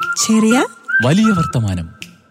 ചെറിയ വലിയ വർത്തമാനം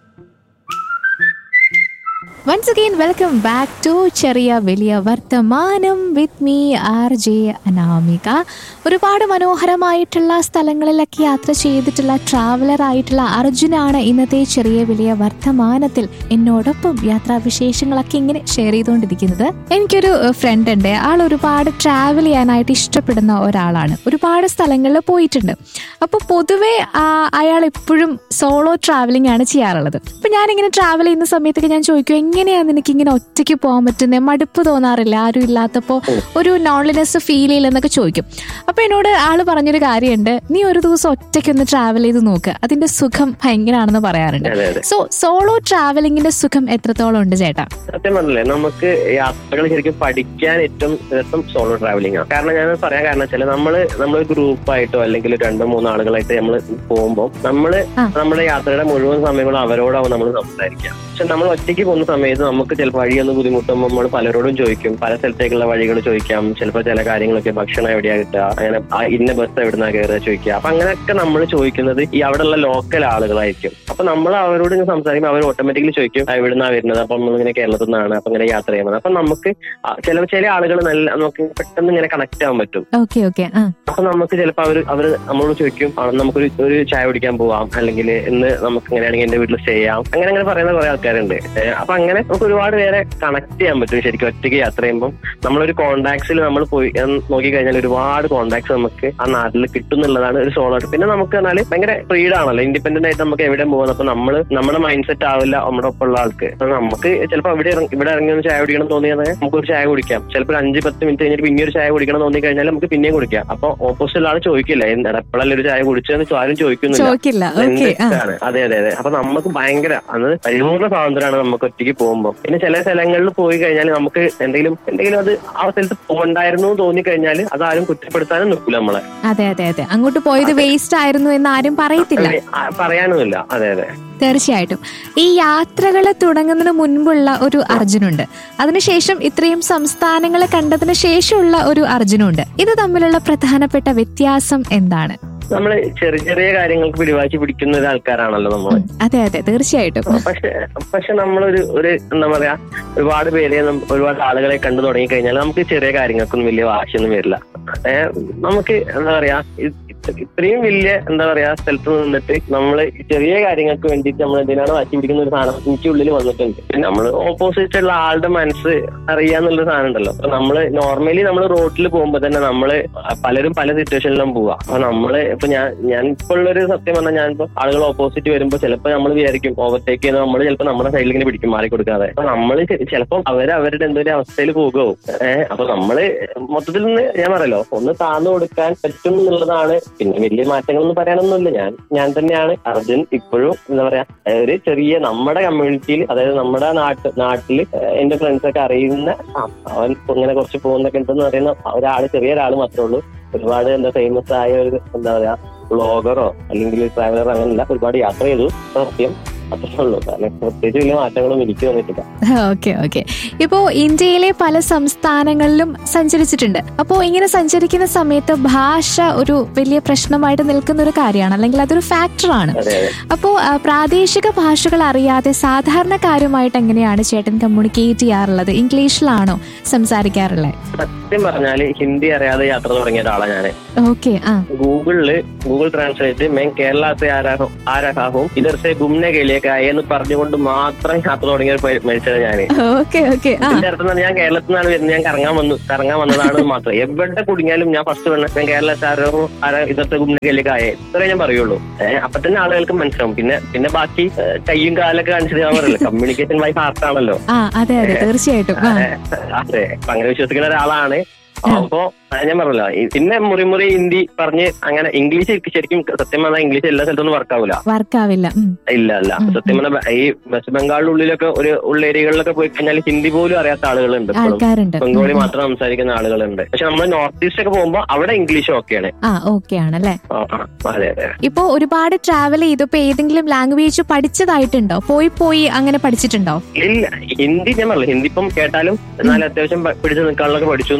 once again welcome back to ചെറിയ വലിയ വർത്തമാനം with me R J Anamika ഒരുപാട് മനോഹരമായിട്ടുള്ള സ്ഥലങ്ങളിലൊക്കെ യാത്ര ചെയ്തിട്ടുള്ള ട്രാവലർ ആയിട്ടുള്ള അർജുനാണ് ഇന്നത്തെ ചെറിയ വലിയ വർത്തമാനത്തിൽ എന്നോടൊപ്പം യാത്രാവിശേഷങ്ങളൊക്കെ ഇങ്ങനെ ഷെയർ ചെയ്തുകൊണ്ടിരിക്കുന്നത് എനിക്കൊരു ഫ്രണ്ട് ഉണ്ട് ആൾ ഒരുപാട് ട്രാവൽ ചെയ്യാനായിട്ട് ഇഷ്ടപ്പെടുന്ന ഒരാളാണ് ഒരുപാട് സ്ഥലങ്ങളിൽ പോയിട്ടുണ്ട് അപ്പോൾ പൊതുവെ ആ, അയാൾ എപ്പോഴും സോളോ ട്രാവലിംഗ് ആണ് ചെയ്യാറുള്ളത് അപ്പൊ ഞാനിങ്ങനെ ട്രാവൽ ചെയ്യുന്ന സമയത്തൊക്കെ ഞാൻ ചോദിക്കും എങ്ങനെയാ നിനക്ക് ഇങ്ങനെ ഒറ്റയ്ക്ക് പോകാൻ പറ്റുന്നത് മടുപ്പ് തോന്നാറില്ല ആരും ഇല്ലാത്തപ്പോ ഒരു നോൺലിനെസ് ഫീൽ ചെയ്യില്ലെന്നൊക്കെ ചോദിക്കും അപ്പൊ എന്നോട് ആള് പറഞ്ഞൊരു കാര്യമുണ്ട് നീ ഒരു ദിവസം ഒറ്റയ്ക്ക് ഒന്ന് ട്രാവൽ ചെയ്ത് നോക്ക് അതിന്റെ സുഖം ഭയങ്കരാണെന്ന് പറയാറുണ്ട് അതെ അതെ സോ സോളോ ട്രാവലിംഗിന്റെ സുഖം എത്രത്തോളം ഉണ്ട് ചേട്ടാ സത്യം പറഞ്ഞില്ലേ നമുക്ക് യാത്രകൾ ശരിക്കും പഠിക്കാൻ ഏറ്റവും രസം സോളോ ട്രാവലിംഗ് ആണ് കാരണം ഞാൻ പറയാൻ കാരണം വെച്ചാൽ നമ്മള് നമ്മൾ ഗ്രൂപ്പായിട്ടോ അല്ലെങ്കിൽ രണ്ടോ മൂന്നോ ആളുകളായിട്ട് നമ്മൾ പോകുമ്പോൾ നമ്മള് ആ. നമ്മുടെ യാത്രയുടെ മുഴുവൻ സമയങ്ങളും അവരോടാവും നമ്മൾ സംസാരിക്കുക പക്ഷെ നമ്മൾ ഒറ്റയ്ക്ക് പോകുന്ന സമയത്ത് നമുക്ക് ചിലപ്പോൾ വഴിയൊന്ന് ബുദ്ധിമുട്ടുമ്പോൾ നമ്മൾ പലരോടും ചോദിക്കും പല സ്ഥലത്തേക്കുള്ള വഴികൾ ചോദിക്കാം ചിലപ്പോൾ ചില കാര്യങ്ങളൊക്കെ ഭക്ഷണം എവിടെയാ കിട്ടുക അങ്ങനെ ആ ഇന്ന ബസ് എവിടുന്നാ കയറുക ചോദിക്കുക അപ്പൊ അങ്ങനെയൊക്കെ നമ്മൾ ചോദിക്കുന്നത് ഈ അവിടെയുള്ള ലോക്കൽ ആളുകളായിരിക്കും അപ്പൊ നമ്മൾ അവരോട് ഇങ്ങനെ സംസാരിക്കുമ്പോൾ അവർ ഓട്ടോമാറ്റിക്കലി ചോദിക്കും "ആ, എവിടുന്നാ വരുന്നത് അപ്പൊ നമ്മളിങ്ങനെ കേരളത്തിൽ നിന്നാണ് അപ്പൊ ഇങ്ങനെ യാത്ര ചെയ്യുന്നത് അപ്പൊ നമുക്ക് ആ ചില ചില ആളുകൾ നല്ല നമുക്ക് പെട്ടെന്ന് ഇങ്ങനെ കണക്ട് ആവാൻ പറ്റും ഓക്കെ ഓക്കെ ആ അപ്പൊ നമുക്ക് ചിലപ്പോൾ അവർ അവർ നമ്മളോട് ചോദിക്കും "ആ, നമുക്കൊരു ഒരു ചായ കുടിക്കാൻ പോവാം അല്ലെങ്കിൽ ഇന്ന് നമുക്ക് ഇങ്ങനെയാണെങ്കിൽ എന്റെ വീട്ടിൽ സ്റ്റേ ചെയ്യാം അങ്ങനെ അങ്ങനെ പറയുന്ന കുറെ ആൾക്കാരുണ്ട് ഏ, അപ്പൊ അങ്ങനെ നമുക്ക് ഒരുപാട് പേരെ കണക്ട് ചെയ്യാൻ പറ്റും ശരിക്കും ഒറ്റയ്ക്ക് യാത്ര ചെയ്യുമ്പോൾ നമ്മളൊരു കോണ്ടാക്ട്സിൽ നമ്മൾ പോയി നോക്കി കഴിഞ്ഞാൽ ഒരുപാട് കോണ്ടാക്ട്സ് നമുക്ക് ആ നാട്ടിൽ കിട്ടും എന്നുള്ളതാണ് ഒരു സോളോ പിന്നെ നമുക്ക് പറഞ്ഞാൽ ഭയങ്കര ഫ്രീഡം ആണല്ലോ ഇൻഡിപെൻഡന്റ് ആയിട്ട് നമുക്ക് എവിടെ പോകുന്നത് അപ്പൊ നമ്മൾ നമ്മുടെ മൈൻഡ് സെറ്റ് ആവില്ല നമ്മുടെ ഒപ്പമുള്ള ആൾക്ക് അപ്പൊ നമുക്ക് ചിലപ്പോൾ ഇവിടെ ഇറങ്ങി- ഇവിടെ ഇറങ്ങി ഒന്ന് ചായ കുടിക്കണം തോന്നിയാൽ നമുക്ക് ഒരു ചായ കുടിക്കാം ചിലപ്പോൾ ഒരു അഞ്ച് പത്ത് മിനിറ്റ് കഴിഞ്ഞിട്ട് പിന്നെ ഒരു ചായ കുടിക്കണം തോന്നി കഴിഞ്ഞാൽ നമുക്ക് പിന്നെയും കുടിക്കാം അപ്പൊ ഓപ്പോസിറ്റ് ആൾ ചോദിക്കില്ല എന്താ എപ്പോഴല്ലേ ഒരു ചായ കുടിച്ചതെന്ന് ആരും ചോദിക്കുന്നില്ല ചോദിക്കില്ല എന്ത് ഓക്കെ ആ ഇതാണ്. അതെ അതെ അതെ അപ്പൊ നമുക്ക് ഭയങ്കര അത് പരിപൂർണ്ണ സ്വാതന്ത്ര്യമാണ് നമുക്ക് ഒറ്റയ്ക്ക് പോകുമ്പോൾ പിന്നെ ചില സ്ഥലങ്ങളിൽ പോയി കഴിഞ്ഞാൽ നമുക്ക് എന്തെങ്കിലും എന്തെങ്കിലും അത് ആ സ്ഥലത്ത് പോകണ്ടായിരുന്നു എന്ന് തോന്നി കഴിഞ്ഞാൽ അത് ആരും കുറ്റപ്പെടുത്താനും നിൽക്കില്ല നമ്മളെ അതെ അതെ അതെ അങ്ങോട്ട് പോയത് വേസ്റ്റ് ആയിരുന്നു എന്ന് ആരും പറയത്തില്ല അങ്ങനെ, ആ, പറയാനുമില്ല അതെ അതെ തീർച്ചയായിട്ടും ഈ യാത്രകൾ തുടങ്ങുന്നതിന് മുൻപുള്ള ഒരു അർജുനുണ്ട് അതിനുശേഷം ഇത്രയും സംസ്ഥാനങ്ങളെ കണ്ടതിന് ശേഷമുള്ള ഒരു അർജുനുണ്ട് ഇത് തമ്മിലുള്ള പ്രധാനപ്പെട്ട വ്യത്യാസം എന്താണ് നമ്മള് ചെറിയ ചെറിയ കാര്യങ്ങൾക്ക് പിടിവാശി പിടിക്കുന്ന ഒരു ആൾക്കാരാണല്ലോ നമ്മൾ ഉം, അതെ അതെ തീർച്ചയായിട്ടും പക്ഷെ പക്ഷെ നമ്മളൊരു ഒരു എന്താ പറയാ ഒരുപാട് പേരെ നം- ഒരുപാട് ആളുകളെ കണ്ടു തുടങ്ങി കഴിഞ്ഞാൽ നമുക്ക് ചെറിയ കാര്യങ്ങൾക്കൊന്നും വലിയ വാശിയൊന്നും വരില്ല ഏഹ് നമുക്ക് എന്താ പറയാ ഇ- ഇത്ര- ഇത്രയും വലിയ എന്താ പറയാ സ്ഥലത്ത് നിന്നിട്ട് നമ്മള് ഈ ചെറിയ കാര്യങ്ങൾക്ക് വേണ്ടിയിട്ട് നമ്മൾ എന്തിനാണ് വാശി പിടിക്കുന്ന ഒരു സാധനം എനിക്ക് ഉള്ളിൽ വന്നിട്ടുണ്ട് പിന്നെ നമ്മൾ ഓപ്പോസിറ്റ് ഉള്ള ആളുടെ മനസ്സ് അറിയാന്നുള്ള സാധനം ഉണ്ടല്ലോ അപ്പൊ നമ്മള് നോർമലി നമ്മൾ റോഡിൽ പോകുമ്പോ തന്നെ നമ്മള് പലരും പല സിറ്റുവേഷനിലും പോവാ അപ്പൊ നമ്മള് ഇപ്പൊ ഞാൻ ഞാൻ ഇപ്പോൾ ഉള്ളൊരു സത്യം പറഞ്ഞാൽ ഞാനിപ്പോ ആളുകൾ ഓപ്പോസിറ്റ് വരുമ്പോ ചിലപ്പോൾ നമ്മൾ വിചാരിക്കും ഓവർടേക്ക് ചെയ്യുന്ന നമ്മൾ ചിലപ്പോൾ നമ്മുടെ സൈഡിൽ ഇങ്ങനെ പിടിക്കും മാറി കൊടുക്കാതെ അപ്പൊ നമ്മള് ചിലപ്പോൾ അവർ അവരുടെ എന്തോ ഒരു അവസ്ഥയിൽ പോകുമോ ഏഹ് അപ്പൊ നമ്മള് മൊത്തത്തിൽ നിന്ന് ഞാൻ പറയല്ലോ ഒന്ന് താന്നു കൊടുക്കാൻ പറ്റും എന്നുള്ളതാണ് പിന്നെ വലിയ മാറ്റങ്ങളൊന്നും പറയാനൊന്നുമില്ല ഞാൻ ഞാൻ തന്നെയാണ് അർജുൻ ഇപ്പോഴും എന്താ പറയാ ഏഹ് ഒരു ചെറിയ നമ്മുടെ കമ്മ്യൂണിറ്റിയിൽ അതായത് നമ്മുടെ നാട്ട് നാട്ടില് ഏഹ് എന്റെ ഫ്രണ്ട്സ് ഒക്കെ അറിയുന്ന ആ, അവൻ ഇങ്ങനെ കുറച്ച് പോകുന്നൊക്കെ ഉണ്ടെന്ന് പറയുന്ന ഒരാള് ചെറിയ ഒരാൾ മാത്രമേ ഉള്ളൂ ഒരുപാട് എന്താ ഫേമസ് ആയ ഒരു എന്താ പറയാ ബ്ലോഗറോ അല്ലെങ്കിൽ ട്രാവലറോ അങ്ങനെയല്ല ഒരുപാട് യാത്ര ചെയ്തു സത്യം അത്രേ ഉള്ളൂ കാരണം പ്രത്യേകിച്ച് വലിയ മാറ്റങ്ങളൊന്നും എനിക്ക് വന്നിട്ടില്ല ഓക്കെ ഓക്കെ ഇപ്പോ ഇന്ത്യയിലെ പല സംസ്ഥാനങ്ങളിലും സഞ്ചരിച്ചിട്ടുണ്ട് അപ്പോ ഇങ്ങനെ സഞ്ചരിക്കുന്ന സമയത്ത് ഭാഷ ഒരു വലിയ പ്രശ്നമായിട്ട് നിൽക്കുന്ന ഒരു കാര്യമാണ് അല്ലെങ്കിൽ അതൊരു ഫാക്ടറാണ് അതെ അതെ അപ്പോ ആ, പ്രാദേശിക ഭാഷകൾ അറിയാതെ സാധാരണക്കാരുമായിട്ട് എങ്ങനെയാണ് ചേട്ടൻ കമ്മ്യൂണിക്കേറ്റ് ചെയ്യാറുള്ളത് ഇംഗ്ലീഷിലാണോ സംസാരിക്കാറുള്ളത് സത്യം പറഞ്ഞാല് ഹിന്ദി അറിയാതെ യാത്ര തുടങ്ങിയ ഒരാളാണ് ഞാൻ ഓക്കെ ആ ഗൂഗിളില് ഗൂഗിൾ ട്രാൻസ്ലേറ്റ് മെയിൻ കേരള സെ ആരാഹും ആരാഹും ഇതർ സെ ഗുംനെ കേലിയേക്കായ എന്ന് പറഞ്ഞുകൊണ്ട് മാത്രം യാത്ര തുടങ്ങിയ ഒരു പ- മനുഷ്യനാണ് ഞാന് ഓക്കെ ഓക്കെ ആ ഇതിന്റെ അർത്ഥം എന്ന് പറഞ്ഞാൽ ഞാൻ കേരളത്തിൽ നിന്നാണ് വരുന്നത് ഞാൻ കറങ്ങാൻ വന്നു കറങ്ങാൻ വന്നതാണ് മാത്രം എവിടെ കുടുങ്ങിയാലും ഞാൻ ഫസ്റ്റ് പറഞ്ഞ ഞാൻ കേരളത്തെ ആരോ ആരോ ഇതത്തെ ഗുംനെ കേലിയേക്കായ ഇത്രേ ഞാൻ പറയുള്ളൂ ഏഹ് അപ്പൊ തന്നെ ആളുകൾക്ക് മനസ്സിലാവും പിന്നെ പിന്നെ ബാക്കി ഏഹ് കയ്യും കാലൊക്കെ കാണിച്ചിട്ട് ഞാൻ പറയല്ലോ കമ്മ്യൂണിക്കേഷൻ വൈസ് ആർട്ടാണല്ലോ ആ അതെ അതെ തീർച്ചയായിട്ടും ആ അതെ അപ്പൊ അങ്ങനെ വിശ്വസിക്കുന്ന ഒരാളാണ് അപ്പോ അത് ഞാൻ പറഞ്ഞല്ലോ ഈ- പിന്നെ മുറി മുറി ഹിന്ദി പറഞ്ഞ് അങ്ങനെ ഇംഗ്ലീഷ് ശരിക്കും- ശരിക്കും സത്യം പറഞ്ഞാൽ ഇംഗ്ലീഷ് എല്ലാ സ്ഥലത്തൊന്നും വർക്കാവൂല വർക്കാവില്ല ഉം. ഇല്ല അല്ല ഉം, സത്യം പറഞ്ഞാൽ ഈ വെസ്റ്റ് ബംഗാളിന്റെ ഉള്ളിലൊക്കെ ഒരു ഉള്ള ഏരിയകളിലൊക്കെ പോയി കഴിഞ്ഞാൽ ഹിന്ദി പോലും അറിയാത്ത ആളുകളുണ്ട് ഇപ്പോഴും ആൾക്കാരുണ്ട് ബംഗാളി ഉം, ഉം. മാത്രം സംസാരിക്കുന്ന ആളുകളുണ്ട് പക്ഷെ നമ്മൾ നോർത്ത് ഈസ്റ്റ് ഒക്കെ പോകുമ്പോൾ അവിടെ ഇംഗ്ലീഷ് ഓക്കെയാണ് ആ ഓക്കെ ആണല്ലേ ആ, ആ, അതെ അതെ ഇപ്പോ ഒരുപാട് ട്രാവൽ ചെയ്തപ്പോ ഏതെങ്കിലും ലാംഗ്വേജ് പഠിച്ചതായിട്ടുണ്ടോ പോയി പോയി അങ്ങനെ പഠിച്ചിട്ടുണ്ടോ ഇല്ല ഹിന്ദി ഞാൻ പറഞ്ഞു ഹിന്ദി ഇപ്പം കേട്ടാലും എന്നാലും അത്യാവശ്യം പ- പിടിച്ചു നിൽക്കാനുള്ളൊക്കെ പഠിച്ചു എന്നേ ഉള്ളൂ അല്ല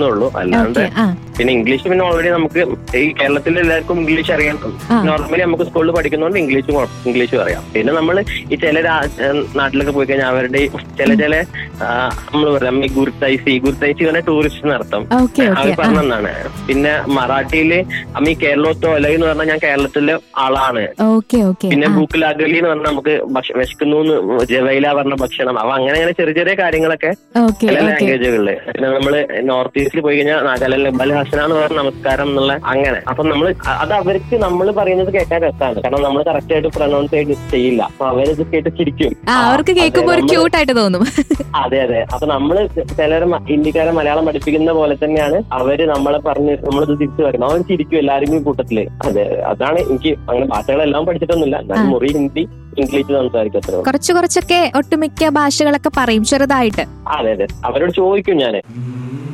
അല്ലാണ്ട് ഓക്കെ ആ പിന്നെ ഇംഗ്ലീഷ് പിന്നെ ഓൾറെഡി നമുക്ക് ഈ കേരളത്തിൽ എല്ലാവർക്കും ഇംഗ്ലീഷ് അറിയാം ആ. നോർമലി നമുക്ക് സ്കൂളിൽ പഠിക്കുന്നതുകൊണ്ട് ഇംഗ്ലീഷും കുഴ- ഇംഗ്ലീഷും അറിയാം പിന്നെ നമ്മൾ ഈ ചില രാ- ഏഹ് നാട്ടിലൊക്കെ പോയി കഴിഞ്ഞാൽ അവരുടെ ഈ ചില ചില നമ്മൾ പറയാം ഈ ഗുർത്തൈസി ഗുർത്തൈസി പറഞ്ഞ ടൂറിസ്റ്റ് നടത്തും ഓക്കെ അവർ ഓക്കെ ആ പറഞ്ഞതാണ് പിന്നെ മറാഠിയില് അമ്മ ഈ കേരളത്തോ അല്ലെ എന്ന് പറഞ്ഞാൽ ഞാൻ കേരളത്തിലെ ആളാണ് ഓക്കെ ഓക്കെ പിന്നെ ആ ഭൂക്കിൽ അഗലി എന്ന് പറഞ്ഞാൽ നമുക്ക് ഭക്ഷ- വിശക്കുന്നു എന്ന് ജവൈല പറഞ്ഞ ഭക്ഷണം അപ്പൊ അങ്ങനെ അങ്ങനെ ചെറിയ ചെറിയ കാര്യങ്ങളൊക്കെ ഓക്കെ ചില ഓക്കെ ലാംഗ്വേജുകളില് പിന്നെ നമ്മള് നോർത്ത് ഈസ്റ്റിൽ പോയി കഴിഞ്ഞാൽ നാഗാലാൻഡ് ബൽ ഹസന എന്ന് പറഞ്ഞ നമസ്കാരം എന്നുള്ള അങ്ങനെ അപ്പൊ നമ്മൾ അത് അവർക്ക് നമ്മൾ പറയുന്നത് കേൾക്കാൻ രസമാണ് കാരണം നമ്മൾ കറക്റ്റ് ആയിട്ട് പ്രൊനൗൺസ് ചെയ്ത് ചെയ്യില്ല അപ്പൊ അവരത് കേട്ട് ചിരിക്കും ആ അവർക്ക് അതെ, കേൾക്കുമ്പോ ഒരു നമ്മള് ക്യൂട്ടായിട്ട് തോന്നും അതെ അതെ അപ്പൊ നമ്മള് ചിലരെ മ- ഹിന്ദിക്കാരെ മലയാളം പഠിപ്പിക്കുന്ന പോലെ തന്നെയാണ് അവര് നമ്മളെ പറഞ്ഞ് നമ്മളിത് തിരിച്ചു വരുന്നത് അവർ ചിരിക്കും എല്ലാവരും ഈ കൂട്ടത്തില് അതെ അതാണ് എനിക്ക് അങ്ങനെ ഭാഷകളെല്ലാം പഠിച്ചിട്ടൊന്നുമില്ല എന്നാലും മുറി ഹിന്ദി ഇംഗ്ലീഷ് സംസാരിക്കും അത്രേ ഉള്ളൂ. കുറച്ച് കുറച്ചൊക്കെ ഒട്ടുമിക്ക ഭാഷകളൊക്കെ പറയും ചെറുതായിട്ട് അതെ അതെ അവരോട് ചോദിക്കും ഞാന്